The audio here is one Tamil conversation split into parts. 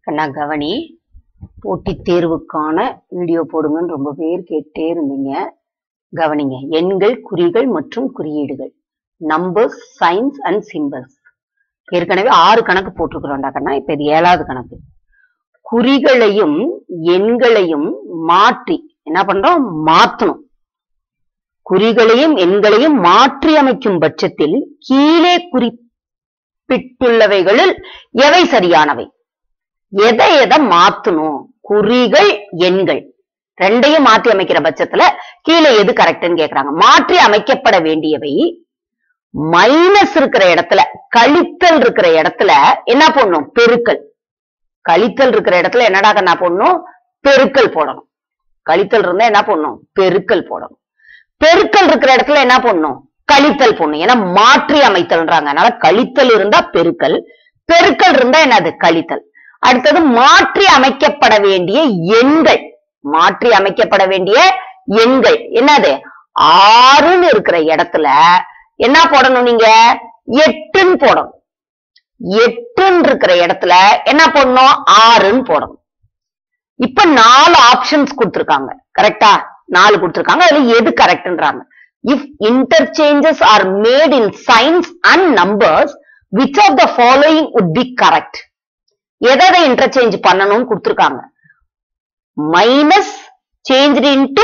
கண்ணா கவனி போட்டித் தேர்வுக்கான வீடியோ போடுங்கன்னு ரொம்ப பேர் கேட்டே இருந்தீங்க கவனிங்க எண்கள் குறிகள் மற்றும் குறியீடுகள் நம்பர்ஸ் சைன்ஸ் அண்ட் சிம்பல்ஸ் ஏற்கனவே ஆறு கணக்கு போட்டிருக்கிறோம்டா கண்ணா இப்ப இது ஏழாவது கணக்கு குறிகளையும் எண்களையும் மாற்றி என்ன பண்றோம் மாத்தணும் குறிகளையும் எண்களையும் மாற்றி அமைக்கும் பட்சத்தில் கீழே குறிப்பிட்டுள்ளவைகளில் எவை சரியானவை எதை எதை மாத்தணும் குறிகள் எண்கள் ரெண்டையும் மாற்றி அமைக்கிற பட்சத்துல கீழே எது கரெக்ட்னு கேக்குறாங்க மாற்றி அமைக்கப்பட வேண்டியவை மைனஸ் இருக்கிற இடத்துல கழித்தல் இருக்கிற இடத்துல என்ன போடணும் பெருக்கல் கழித்தல் இருக்கிற இடத்துல என்னடா கண்ணா போடணும் பெருக்கல் போடணும் கழித்தல் இருந்தா என்ன போடணும் பெருக்கல் போடணும் பெருக்கல் இருக்கிற இடத்துல என்ன போடணும் கழித்தல் போடணும் ஏன்னா மாற்றி அமைத்தல்ன்றாங்க அதனால கழித்தல் இருந்தா பெருக்கல் பெருக்கல் இருந்தா என்னது கழித்தல் அடுத்தது மாற்றி அமைக்கப்பட வேண்டிய எண்கள் மாற்றி அமைக்கப்பட வேண்டிய எண்கள் என்னது ஆறுன்னு இருக்கிற இடத்துல என்ன போடணும் நீங்க எட்டுன்னு போடணும் எட்டுன்னு இருக்கிற இடத்துல என்ன போடணும் ஆறுன்னு போடணும் இப்ப நாலு ஆப்ஷன்ஸ் கொடுத்திருக்காங்க கரெக்டா நாலு கொடுத்திருக்காங்க அதுல எது கரெக்ட்ன்றாங்க if interchanges are made in signs and numbers which of the following would be correct எதை இன்டர்சேஞ்ச் பண்ணணும்னு கொடுத்திருக்காங்க minus change into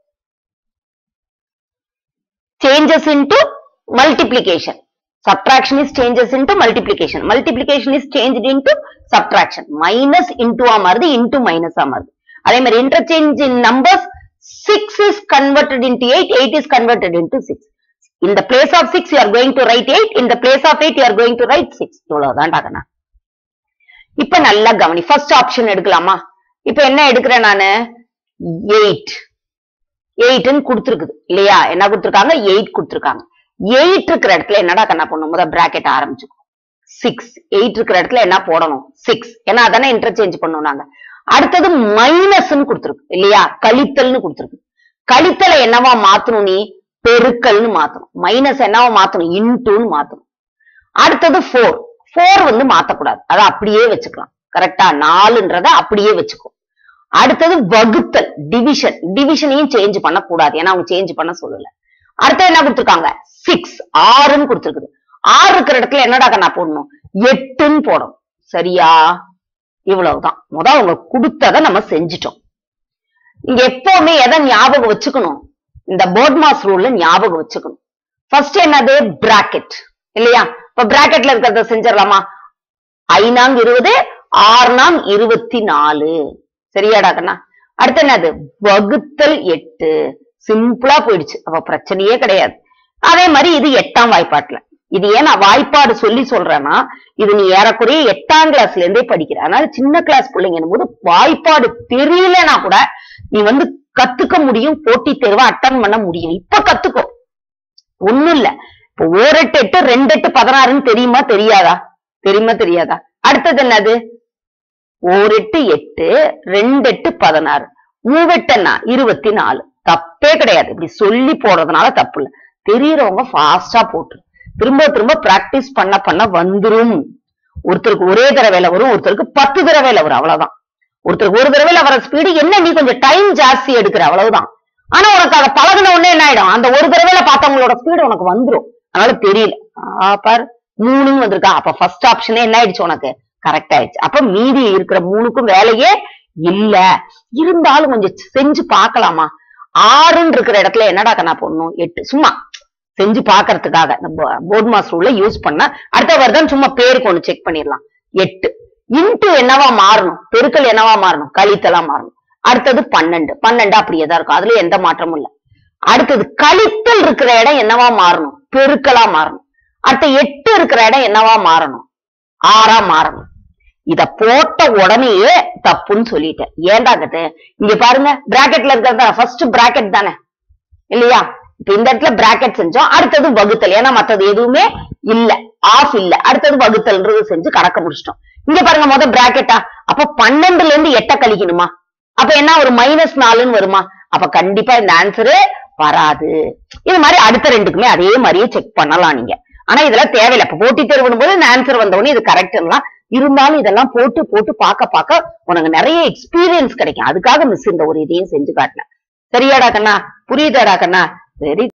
changes into multiplication subtraction is changes into multiplication multiplication is changed into subtraction minus into ஆ மாறுது into minus ஆ மாறுது அதே மாதிரி interchange in numbers 6 is converted into 8 8 is converted into 6 in the place of 6 you are going to write 8 in the place of 8 you are going to write 6 இவ்வளவுதான் டாகனா இப்ப நல்லா கவனி ஃபர்ஸ்ட் ஆப்ஷன் எடுக்கலாமா இப்ப என்ன எடுக்கிறேன் நானு 8 எயிட்னு கொடுத்துருக்குது இல்லையா என்ன கொடுத்துருக்காங்க எயிட் கொடுத்துருக்காங்க எயிட் இருக்கிற இடத்துல என்னடா கண்ணா பண்ணும் முதல் பிராக்கெட் ஆரம்பிச்சுக்கும் சிக்ஸ் எயிட் இருக்கிற இடத்துல என்ன போடணும் சிக்ஸ் ஏன்னா அதானே இன்டர்சேஞ்ச் பண்ணுவோம் நாங்க அடுத்தது மைனஸ்ன்னு கொடுத்துருக்கு இல்லையா கழித்தல்னு கொடுத்துருக்கு கழித்தலை என்னவா மாத்தணும் நீ பெருக்கல்னு மாத்தணும் மைனஸ் என்னவா மாத்தணும் இன்டூன்னு மாத்தணும் அடுத்தது ஃபோர் ஃபோர் வந்து மாத்தக்கூடாது அதை அப்படியே வச்சுக்கலாம் கரெக்டா நாலுன்றத அப்படியே வச்சுக்கோ அடுத்தது வகுத்தல் டிவிஷன் டிவிஷனையும் சேஞ்ச் பண்ணக்கூடாது ஏன்னா அவங்க சேஞ்ச் பண்ண சொல்லல அடுத்தது என்ன கொடுத்துருக்காங்க சிக்ஸ் ஆறுன்னு கொடுத்துருக்குது ஆறு இருக்கிற இடத்துல என்னடா கண்ணா போடணும் எட்டுன்னு போடணும் சரியா இவ்வளவுதான் முத அவங்க கொடுத்ததை நம்ம செஞ்சிட்டோம் இங்க எப்பவுமே எதை ஞாபகம் வச்சுக்கணும் இந்த போர்ட் மாஸ் ரூல்ல ஞாபகம் வச்சுக்கணும் ஃபர்ஸ்ட் என்னது பிராக்கெட் இல்லையா இப்ப பிராக்கெட்ல இருக்கிறத செஞ்சிடலாமா ஐநாங் இருபது ஆறுநாங் இருபத்தி நாலு சரியாடா கண்ணா அடுத்து என்னது வகுத்தல் எட்டு சிம்பிளா போயிடுச்சு அப்ப பிரச்சனையே கிடையாது அதே மாதிரி இது எட்டாம் வாய்ப்பாட்டுல இது ஏன் நான் வாய்ப்பாடு சொல்லி சொல்றேன்னா இது நீ ஏறக்குறைய எட்டாம் கிளாஸ்ல இருந்தே படிக்கிற அதனால சின்ன கிளாஸ் பிள்ளைங்கன்னும் போது வாய்ப்பாடு தெரியலனா கூட நீ வந்து கத்துக்க முடியும் போட்டித் தேர்வை அட்டன் பண்ண முடியும் இப்ப கத்துக்கோ ஒண்ணும் இல்ல இப்ப ஓரெட்டு எட்டு ரெண்டு எட்டு பதினாறுன்னு தெரியுமா தெரியாதா தெரியுமா தெரியாதா அடுத்தது என்னது ஓரெட்டு எட்டு ரெண்டு எட்டு பதினாறு மூவெட்டன்னா இருபத்தி நாலு தப்பே கிடையாது இப்படி சொல்லி போடுறதுனால தப்பு இல்ல தெரியறவங்க ஃபாஸ்டா போட்டு திரும்ப திரும்ப பிராக்டிஸ் பண்ண பண்ண வந்துரும் ஒருத்தருக்கு ஒரே தடவையில வரும் ஒருத்தருக்கு பத்து தடவையில வரும் அவ்வளவுதான் ஒருத்தருக்கு ஒரு தடவையில வர ஸ்பீடு என்ன நீ கொஞ்சம் டைம் ஜாஸ்தி எடுக்கிற அவ்வளவுதான் ஆனா உனக்கு அதை பழகின உடனே என்ன ஆயிடும் அந்த ஒரு தடவையில பார்த்தவங்களோட ஸ்பீடு உனக்கு வந்துரும் அதனால தெரியல ஆ, பார் மூணுன்னு வந்திருக்கா அப்ப ஃபர்ஸ்ட் ஆப்ஷனே என்ன ஆயிடுச்சு உனக்கு கரெக்ட் ஆயிடுச்சு அப்ப மீதி இருக்கிற மூணுக்கும் வேலையே இல்ல இருந்தாலும் கொஞ்சம் செஞ்சு பார்க்கலாமா ஆறுன்னு இருக்கிற இடத்துல என்னடா கண்ணா போடணும் எட்டு சும்மா செஞ்சு பாக்குறதுக்காக போர்ட் மாஸ் ரூல்ல யூஸ் பண்ண அடுத்த வருடம் சும்மா பேருக்கு ஒண்ணு செக் பண்ணிடலாம் எட்டு இன்ட்டு என்னவா மாறணும் பெருக்கல் என்னவா மாறணும் கழித்தலா மாறணும் அடுத்தது பன்னெண்டு பன்னெண்டு அப்படியே தான் இருக்கும் அதுல எந்த மாற்றமும் இல்ல அடுத்தது கழித்தல் இருக்கிற இடம் என்னவா மாறணும் பெருக்கலா மாறணும் அடுத்த எட்டு இருக்கிற இடம் என்னவா மாறணும் ஆறா மாறணும் இத போட்ட உடனேயே தப்புன்னு சொல்லிட்டேன் ஏன்டா கட்டு இங்க பாருங்க பிராக்கெட்ல இருக்கிறது ஃபர்ஸ்ட் பிராக்கெட் தானே இல்லையா இப்ப இந்த இடத்துல பிராக்கெட் செஞ்சோம் அடுத்தது வகுத்தல் ஏன்னா மத்தது எதுவுமே இல்ல ஆஃப் இல்ல அடுத்தது வகுத்தல்ன்றது செஞ்சு கணக்க முடிச்சிட்டோம் இங்க பாருங்க முத பிராக்கெட்டா அப்ப பன்னெண்டுல இருந்து எட்ட கழிக்கணுமா அப்ப என்ன ஒரு மைனஸ் நாலுன்னு வருமா அப்ப கண்டிப்பா இந்த ஆன்சரு வராது இது மாதிரி அடுத்த ரெண்டுக்குமே அதே மாதிரியே செக் பண்ணலாம் நீங்க ஆனா இதெல்லாம் தேவையில்லை இப்ப போட்டி தேர்வுடும் போது இந்த ஆன்சர் வந்த உடனே இது கரெக்ட்லாம் இருந்தாலும் இதெல்லாம் போட்டு போட்டு பார்க்க பார்க்க உனக்கு நிறைய எக்ஸ்பீரியன்ஸ் கிடைக்கும் அதுக்காக மிஸ் இந்த ஒரு இதையும் செஞ்சு காட்டினேன் சரியாடா கண்ணா புரியுதாடா கண்ணா வெரி